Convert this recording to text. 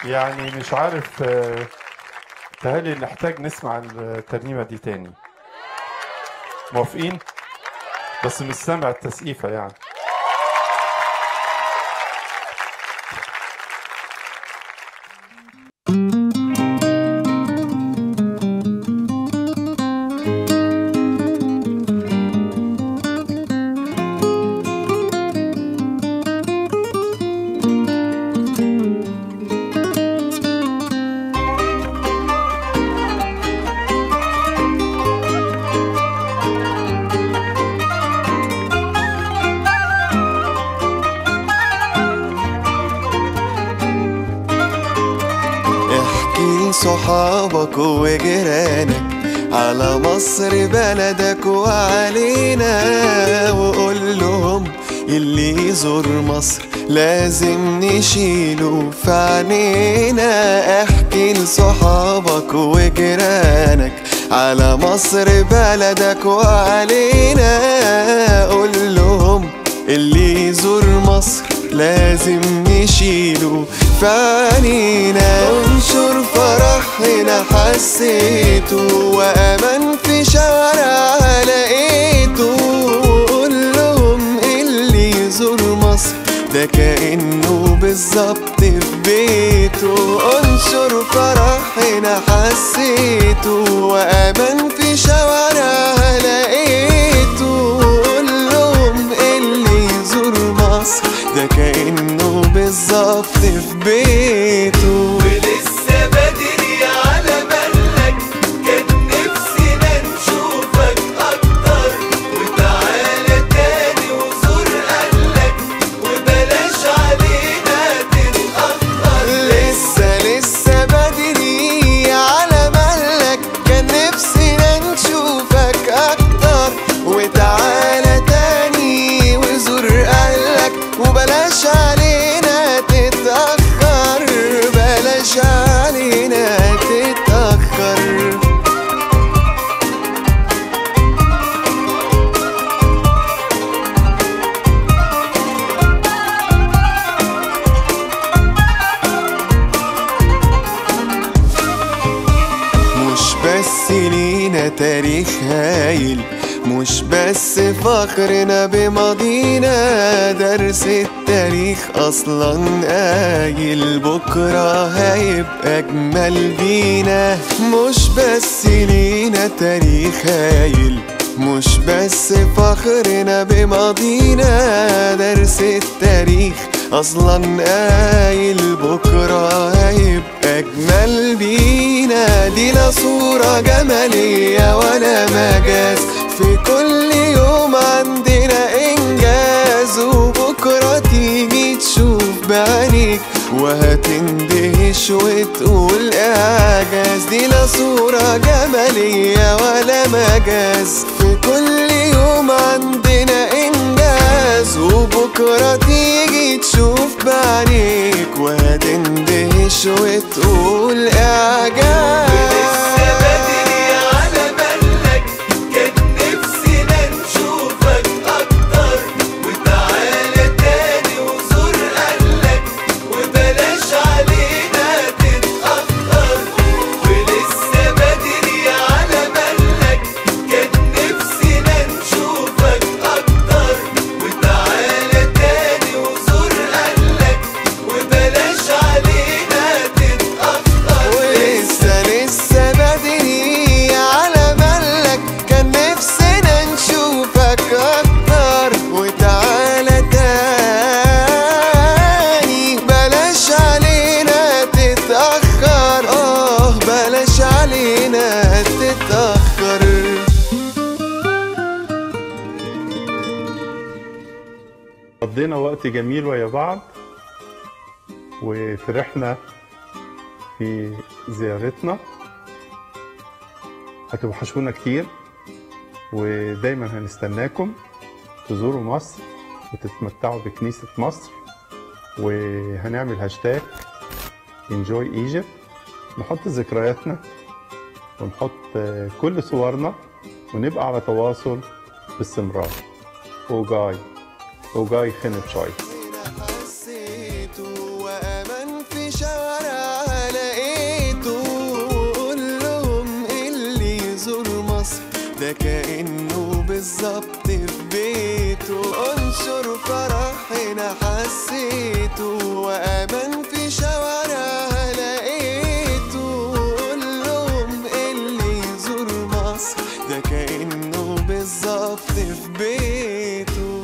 يعني مش عارف آه، تهيألي نحتاج نسمع الترنيمة دي تاني موافقين؟ بس مش سامع التسقيفة يعني احكي لصحابك وجيرانك على مصر بلدك وعلينا وقول لهم اللي يزور مصر لازم نشيله في عينينا احكي لصحابك وجيرانك على مصر بلدك وعلينا قول لهم اللي يزور مصر لازم نشيله في عينينا انشر فرح هنا حسيته وامان في شوارع لقيته قول لهم اللي يزور مصر ده كأنه بالظبط في بيته انشر فرح هنا حسيته وامان في شوارع لقيته قول لهم اللي يزور مصر ده كأنه بالظبط في بيته ولسه بدري على مهلك كان نفسنا نشوفك أكتر وتعالى تاني وزور أهلك وبلاش علينا تتأخر لسه لسه بدري على مهلك كان نفسنا نشوفك اكتر وتعالى تاني وزور اهلك وبلاش علينا تتأخر بلاش علينا تتأخر مش بس لينا تاريخ هايل مش بس فخرنا بماضينا درس التاريخ اصلا قايل بكره هيبقى اجمل بينا مش بس لينا تاريخ هايل مش بس فخرنا بماضينا درس التاريخ اصلا قايل بكره هيبقى اجمل بينا دي لا صوره جماليه ولا مجاز في كل يوم عندنا انجاز وبكره تيجي تشوف بعينيك وهتندهش وتقول اعجاز دي لا صورة جمالية ولا مجاز في كل يوم عندنا انجاز وبكرة تيجي تشوف بعينيك وهتندهش وتقول اعجاز ولسه بدري على مهلك كان نفسنا نشوفك أكتر وتعالى تاني وزور أهلك وبلاش علينا تتأخر ولسه بدري على مهلك كان نفسنا نشوفك أكتر وتعالى تاني وزور أهلك وبلاش علينا تتأخر ولسه لسه بدري على مالك كان نفسنا نشوفك اكتر وتعالى تاني بلاش علينا تتأخر اه بلاش علينا تتأخر قضينا وقت جميل ويا بعض وفرحنا في زيارتنا هتوحشونا كتير ودايما هنستناكم تزوروا مصر وتتمتعوا بكنيسة مصر وهنعمل هاشتاج enjoy Egypt نحط ذكرياتنا ونحط آه، كل صورنا ونبقى على تواصل باستمرار اوجاي اوجاي خنب شوي حسيته وامان في شوارع ده كأنه بالظبط في بيته انشر فرح هنا حسيته وأمان في شوارعها لقيته قول لهم اللي يزور مصر ده كأنه بالظبط في بيته